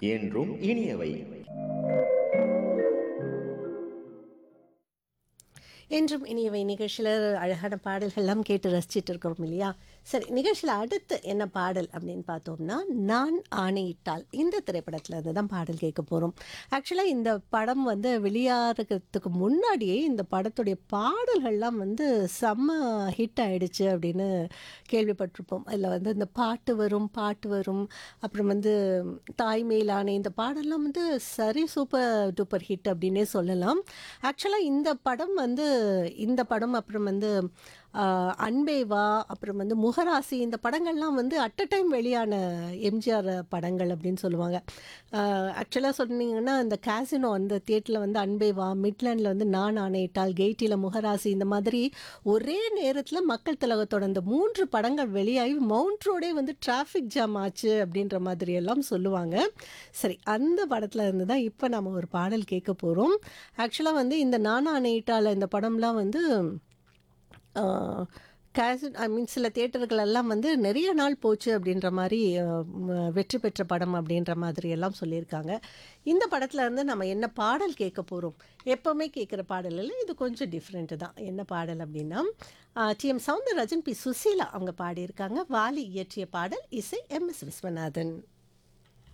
என்றும் இனியவை என்றும் இனியவை நிகழ்ச்சியில் அழகான பாடல்கள்லாம் கேட்டு ரசிச்சிட்டு இருக்கிறோம் இல்லையா சரி நிகழ்ச்சியில் அடுத்து என்ன பாடல் அப்படின்னு பார்த்தோம்னா நான் ஆணையிட்டால் இந்த திரைப்படத்தில் இருந்து தான் பாடல் கேட்க போகிறோம் ஆக்சுவலாக இந்த படம் வந்து வெளியாகிறதுக்கு முன்னாடியே இந்த படத்துடைய பாடல்கள்லாம் வந்து செம்ம ஹிட் ஆயிடுச்சு அப்படின்னு கேள்விப்பட்டிருப்போம் அதில் வந்து இந்த பாட்டு வரும் பாட்டு வரும் அப்புறம் வந்து தாய்மேலான இந்த பாடல்லாம் வந்து சரி சூப்பர் டூப்பர் ஹிட் அப்படின்னே சொல்லலாம் ஆக்சுவலாக இந்த படம் வந்து இந்த படம் அப்புறம் வந்து ஆஹ், அன்பே வா அப்புறம் வந்து முகராசி இந்த படங்கள்லாம் வந்து அட் அ டைம் வெளியான எம்ஜிஆர் படங்கள் அப்படின்னு சொல்லுவாங்க ஆக்சுவலாக சொன்னீங்கன்னா இந்த கேசினோ அந்த தியேட்டரில் வந்து அன்பே வா மிட்லாண்டில் வந்து நான் ஆணையிட்டால் கெய்ட்டியில் முகராசி இந்த மாதிரி ஒரே நேரத்தில் மக்கள் திலகத்தோட இந்த மூன்று படங்கள் வெளியாகி மவுண்ட் ரோடே வந்து டிராஃபிக் ஜாம் ஆச்சு அப்படின்ற மாதிரி எல்லாம் சொல்லுவாங்க சரி அந்த படத்தில் இருந்து தான் இப்போ நம்ம ஒரு பாடல் கேட்க போகிறோம் ஆக்சுவலாக வந்து இந்த நானா ஆணையிட்டால் இந்த படம்லாம் வந்து கேசட் ஐ மீன் சில தேட்டர்கள் எல்லாம் வந்து நிறைய நாள் போச்சு அப்படின்ற மாதிரி அஹ், ம- வெற்றி பெற்ற படம் அப்படின்ற மாதிரி எல்லாம் சொல்லியிருக்காங்க இந்த படத்தில் இருந்து நம்ம என்ன பாடல் கேட்க போகிறோம் எப்போவுமே கேட்குற பாடல் இல்லை இது கொஞ்சம் டிஃப்ரெண்ட்டு தான் என்ன பாடல் அப்படின்னா டிஎம் சவுந்தரராஜன் பி சுசீலா அவங்க பாடியிருக்காங்க வாலி இயற்றிய பாடல் இசை எம் எஸ் விஸ்வநாதன்